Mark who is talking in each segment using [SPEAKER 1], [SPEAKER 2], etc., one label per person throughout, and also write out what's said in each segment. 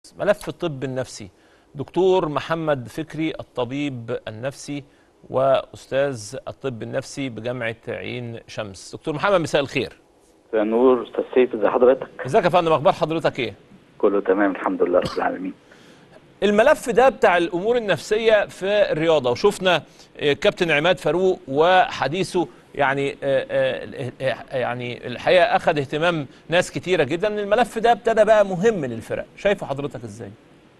[SPEAKER 1] ملف الطب النفسي دكتور محمد فكري الطبيب النفسي واستاذ الطب النفسي بجامعه عين شمس دكتور محمد مساء الخير
[SPEAKER 2] مساء النور استاذ سيف ازي حضرتك
[SPEAKER 1] ازيك يا فندم اخبار حضرتك ايه
[SPEAKER 2] كله تمام الحمد لله رب العالمين
[SPEAKER 1] الملف ده بتاع الامور النفسيه في الرياضه وشفنا آه، كابتن عماد فاروق وحديثه يعني آه، آه، آه، يعني الحقيقه اخذ اهتمام ناس كتيره جدا الملف ده ابتدى بقى مهم للفرق شايفه حضرتك ازاي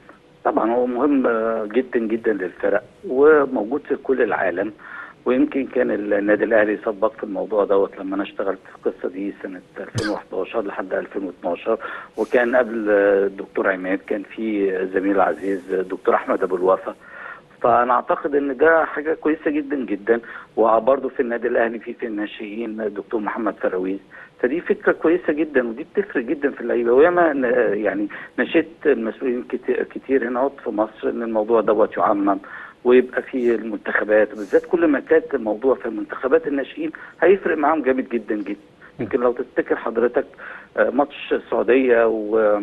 [SPEAKER 2] طبعا هو مهم آه، جدا جدا للفرق وموجود في كل العالم ويمكن كان النادي الاهلي سبق في الموضوع دوت لما انا اشتغلت في القصه دي سنه 2011 لحد 2012 وكان قبل آه، الدكتور عماد كان في زميل العزيز آه، دكتور احمد ابو الوفا فانا اعتقد ان ده حاجه كويسه جدا جدا وبرضه في النادي الاهلي في في الناشئين الدكتور محمد فراويز فدي فكره كويسه جدا ودي بتفرق جدا في اللعيبه وياما ن- يعني نشدت المسؤولين كتير, كتير هنا في مصر ان الموضوع دوت يعمم ويبقى في المنتخبات وبالذات كل ما كانت الموضوع في منتخبات الناشئين هيفرق معاهم جامد جدا جدا يمكن لو تفتكر حضرتك آه، ماتش السعوديه و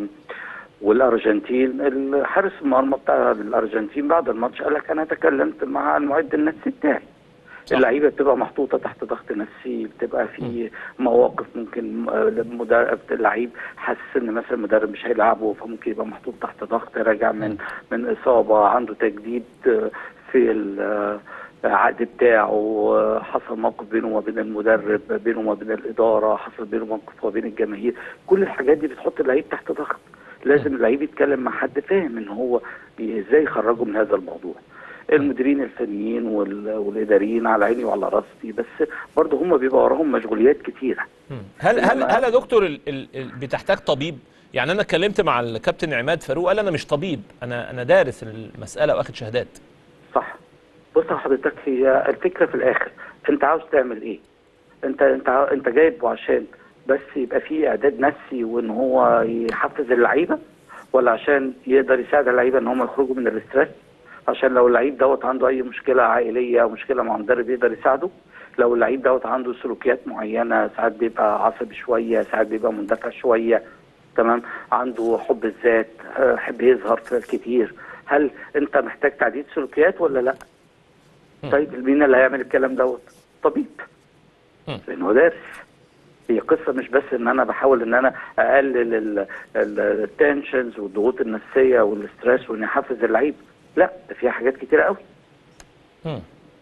[SPEAKER 2] والارجنتين الحارس المرمى بتاع الارجنتين بعد الماتش قال لك انا تكلمت مع المعد النفسي بتاعي
[SPEAKER 1] صح.
[SPEAKER 2] اللعيبه بتبقى محطوطه تحت ضغط نفسي بتبقى في مواقف ممكن آه، المدرب اللعيب حاسس ان مثلا المدرب مش هيلعبه فممكن يبقى محطوط تحت ضغط راجع من من اصابه عنده تجديد آه، في ال- آه، العقد بتاعه آه، حصل موقف بينه وما بين المدرب بينه وما بين الاداره حصل بينه موقف وما بين الجماهير كل الحاجات دي بتحط اللعيب تحت ضغط لازم اللعيب يتكلم مع حد فاهم ان هو ازاي يخرجه من هذا الموضوع المديرين الفنيين وال- والاداريين على عيني وعلى راسي بس برضه هم بيبقى وراهم مشغوليات كتيره
[SPEAKER 1] هل هل
[SPEAKER 2] إنما-
[SPEAKER 1] هل يا دكتور ال ال ال بتحتاج طبيب يعني انا اتكلمت مع الكابتن عماد فاروق قال انا مش طبيب انا انا دارس المساله واخد شهادات
[SPEAKER 2] صح بص يا حضرتك هي الفكره في الاخر انت عاوز تعمل ايه انت انت عاو- انت جايبه عشان بس يبقى فيه اعداد نفسي وان هو يحفز اللعيبه ولا عشان يقدر يساعد اللعيبه ان هم يخرجوا من الاسترس عشان لو اللعيب دوت عنده اي مشكله عائليه او مشكله مع مدرب يقدر يساعده لو اللعيب دوت عنده سلوكيات معينه ساعات بيبقى عصبي شويه ساعات بيبقى مندفع شويه تمام عنده حب الذات آه، يحب يظهر في كتير هل انت محتاج تعديل سلوكيات ولا لا طيب مين اللي هيعمل الكلام دوت طبيب
[SPEAKER 1] مم.
[SPEAKER 2] لانه دارس هي قصه مش بس ان انا بحاول ان انا اقلل التنشنز والضغوط النفسيه والاسترس واني احفز اللعيب لا ده فيها حاجات كتيره قوي
[SPEAKER 1] مم.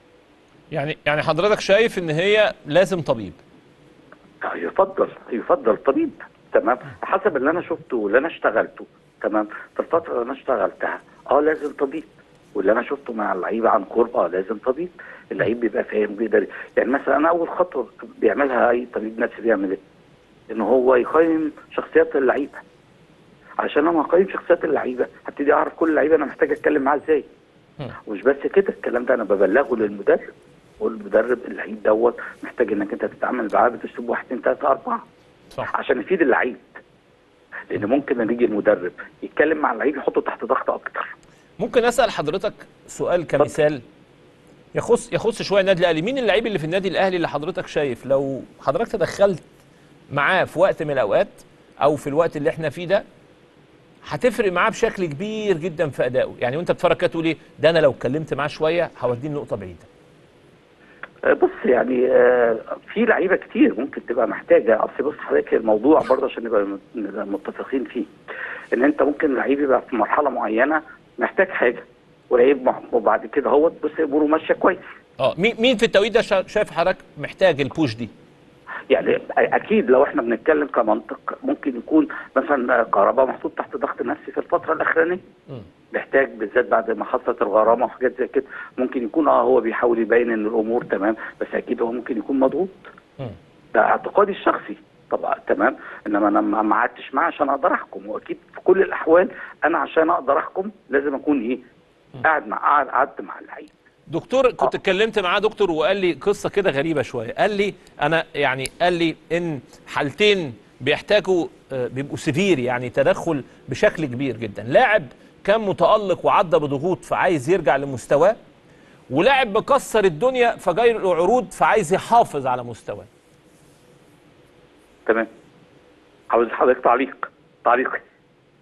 [SPEAKER 1] يعني يعني حضرتك شايف ان هي لازم طبيب
[SPEAKER 2] يفضل يفضل طبيب تمام حسب اللي انا شفته واللي انا اشتغلته تمام في الفتره اللي انا اشتغلتها اه لازم طبيب واللي انا شفته مع اللعيبه عن قرب اه لازم طبيب اللعيب بيبقى فاهم بيقدر يعني مثلا انا اول خطوه بيعملها اي طبيب نفسي بيعمل ايه؟ ان هو يقيم شخصيات اللعيبه عشان لما اقيم شخصيات اللعيبه هبتدي اعرف كل لعيبه انا محتاج اتكلم معاه ازاي
[SPEAKER 1] مم.
[SPEAKER 2] ومش بس كده الكلام ده انا ببلغه للمدرب والمدرب اللعيب دوت محتاج انك انت تتعامل معاه باسلوب واحد اتنين تلاته اربعه
[SPEAKER 1] صح
[SPEAKER 2] عشان يفيد اللعيب لان ممكن لما يجي المدرب يتكلم مع اللعيب يحطه تحت ضغط اكتر
[SPEAKER 1] ممكن اسال حضرتك سؤال كمثال يخص يخص شويه النادي الاهلي مين اللعيب اللي في النادي الاهلي اللي حضرتك شايف لو حضرتك تدخلت معاه في وقت من الاوقات او في الوقت اللي احنا فيه ده هتفرق معاه بشكل كبير جدا في ادائه يعني وانت بتتفرج كده تقول ايه ده انا لو اتكلمت معاه شويه هوديه نقطه بعيده
[SPEAKER 2] آه، بص يعني آه، في لعيبه كتير ممكن تبقى محتاجه اصل بص حضرتك الموضوع برضه عشان نبقى م- نبقى متفقين فيه ان انت ممكن لعيب يبقى في مرحله معينه محتاج حاجه ولعيب مع- وبعد كده هو بص اموره ماشيه كويس
[SPEAKER 1] اه مين مين في التوقيت ده شا- شايف حضرتك محتاج البوش دي
[SPEAKER 2] يعني اكيد لو احنا بنتكلم كمنطق ممكن يكون مثلا كهرباء محطوط تحت ضغط نفسي في الفتره الاخرانيه
[SPEAKER 1] مم.
[SPEAKER 2] محتاج بالذات بعد ما حصلت الغرامه وحاجات زي كده ممكن يكون اه هو بيحاول يبين ان الامور تمام بس اكيد هو ممكن يكون مضغوط
[SPEAKER 1] مم.
[SPEAKER 2] ده اعتقادي الشخصي طبعا تمام انما انا ما ما قعدتش معاه عشان اقدر احكم واكيد في كل الاحوال انا عشان اقدر احكم لازم اكون ايه قاعد مع قاعد قعدت مع اللعيب
[SPEAKER 1] دكتور كنت
[SPEAKER 2] آه.
[SPEAKER 1] اتكلمت معاه دكتور وقال لي قصه كده غريبه شويه قال لي انا يعني قال لي ان حالتين بيحتاجوا آه، بيبقوا سيفير يعني تدخل بشكل كبير جدا لاعب كان متالق وعدى بضغوط فعايز يرجع لمستواه ولاعب مكسر الدنيا فجاي له عروض فعايز يحافظ على مستواه
[SPEAKER 2] تمام عاوز حضرتك تعليق تعليقي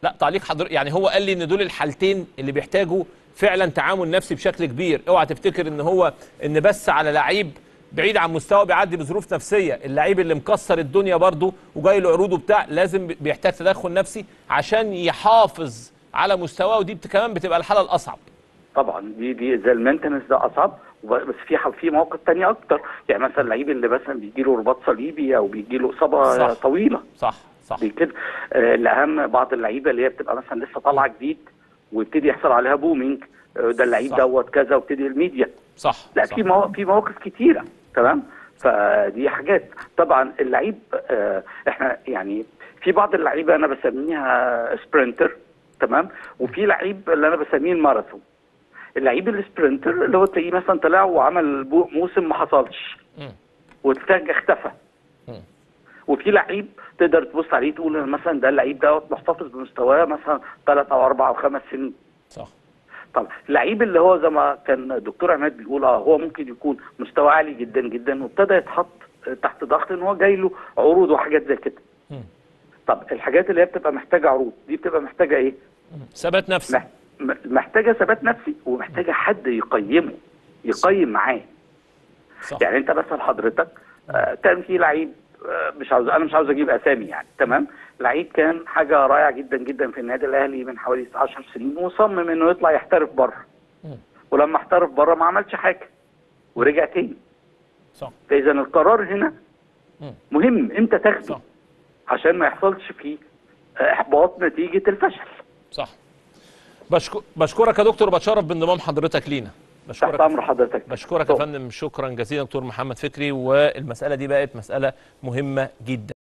[SPEAKER 1] لا تعليق حضر يعني هو قال لي ان دول الحالتين اللي بيحتاجوا فعلا تعامل نفسي بشكل كبير اوعى تفتكر ان هو ان بس على لعيب بعيد عن مستوى بيعدي بظروف نفسيه اللعيب اللي مكسر الدنيا برضه وجاي له عروض وبتاع لازم بيحتاج تدخل نفسي عشان يحافظ على مستواه ودي بت- كمان بتبقى الحاله الاصعب
[SPEAKER 2] طبعا دي دي زي المينتنس ده اصعب وب- بس في ح- في مواقف تانية اكتر يعني مثلا اللعيب اللي مثلا بيجي له رباط صليبي او بيجي له اصابه
[SPEAKER 1] صح.
[SPEAKER 2] طويله
[SPEAKER 1] صح صح
[SPEAKER 2] دي كده آه، الاهم بعض اللعيبه اللي هي بتبقى مثلا لسه طالعه جديد ويبتدي يحصل عليها بومينج آه، ده اللعيب
[SPEAKER 1] صح.
[SPEAKER 2] دوت كذا وابتدي الميديا
[SPEAKER 1] صح
[SPEAKER 2] لا
[SPEAKER 1] صح.
[SPEAKER 2] في مو... في مواقف كتيره تمام فدي حاجات طبعا اللعيب آه احنا يعني في بعض اللعيبه انا بسميها سبرنتر تمام وفي لعيب اللي انا بسميه الماراثون اللعيب السبرنتر اللي هو تلاقيه مثلا طلع وعمل بو- موسم ما حصلش
[SPEAKER 1] مم.
[SPEAKER 2] وفجاه اختفى
[SPEAKER 1] مم.
[SPEAKER 2] وفي لعيب تقدر تبص عليه تقول مثلا ده اللعيب دوت محتفظ بمستواه مثلا ثلاث او اربع او خمس سنين
[SPEAKER 1] صح
[SPEAKER 2] طب اللعيب اللي هو زي ما كان الدكتور عماد بيقول اه هو ممكن يكون مستوى عالي جدا جدا وابتدى يتحط تحت ضغط ان هو جاي له عروض وحاجات زي كده
[SPEAKER 1] مم.
[SPEAKER 2] طب الحاجات اللي هي بتبقى محتاجه عروض دي بتبقى محتاجه ايه؟
[SPEAKER 1] مم. ثبات نفسي
[SPEAKER 2] مح- م- محتاجه ثبات نفسي ومحتاجه حد يقيمه يقيم معاه
[SPEAKER 1] صح
[SPEAKER 2] يعني انت مثلا حضرتك آه، كان في لعيب آه، مش عاوز انا مش عاوز اجيب اسامي يعني تمام لعيب كان حاجه رائعه جدا جدا في النادي الاهلي من حوالي 10 سنين وصمم انه يطلع يحترف بره
[SPEAKER 1] مم.
[SPEAKER 2] ولما احترف بره ما عملش حاجه ورجع تاني
[SPEAKER 1] صح
[SPEAKER 2] فاذا القرار هنا
[SPEAKER 1] مم.
[SPEAKER 2] مهم امتى تاخده
[SPEAKER 1] صح
[SPEAKER 2] عشان ما يحصلش فيه آه، احباط نتيجه الفشل
[SPEAKER 1] صح بشكر بشكرك يا دكتور وبتشرف بانضمام حضرتك لينا
[SPEAKER 2] تحت
[SPEAKER 1] بشكرك
[SPEAKER 2] امر حضرتك
[SPEAKER 1] بشكرك يا فندم شكرا جزيلا دكتور محمد فكري والمساله دي بقت مساله مهمه جدا